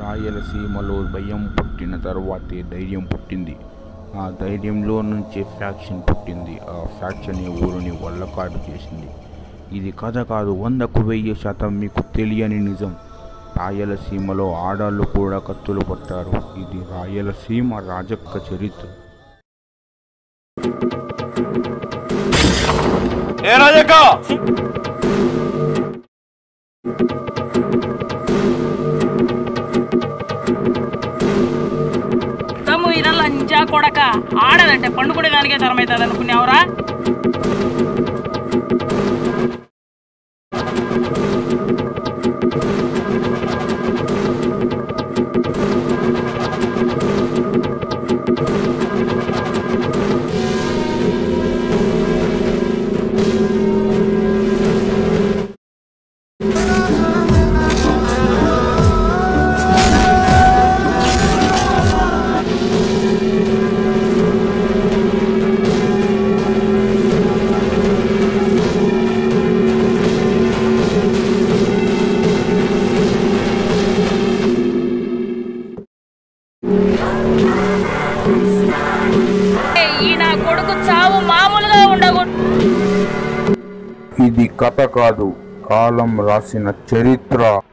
రాయలసీమలో భయం పుట్టిన తర్వాతే ధైర్యం పుట్టింది ఆ ధైర్యంలో నుంచే ఫ్యాక్షన్ పుట్టింది ఆ ఫ్యాక్షన్ ఈ ఊరిని వల్లకాడు చేసింది ఇది కథ కాదు వందకు వెయ్యి శాతం మీకు తెలియని నిజం రాయలసీమలో ఆడాళ్ళు కూడా కత్తులు పట్టారు ఇది రాయలసీమ రాజక్క చరిత్ర ఏ రాజక్క తమ్ము ఇదా లంచా కొడక ఆడదంటే పండుకునే దానికే తరమవుతుంది అనుకునేవరా ఏయ్, ఈ నా కొడుకు చావు మామూలుగా ఉండకూడదు ఇది కథ కాదు కాలం రాసిన చరిత్ర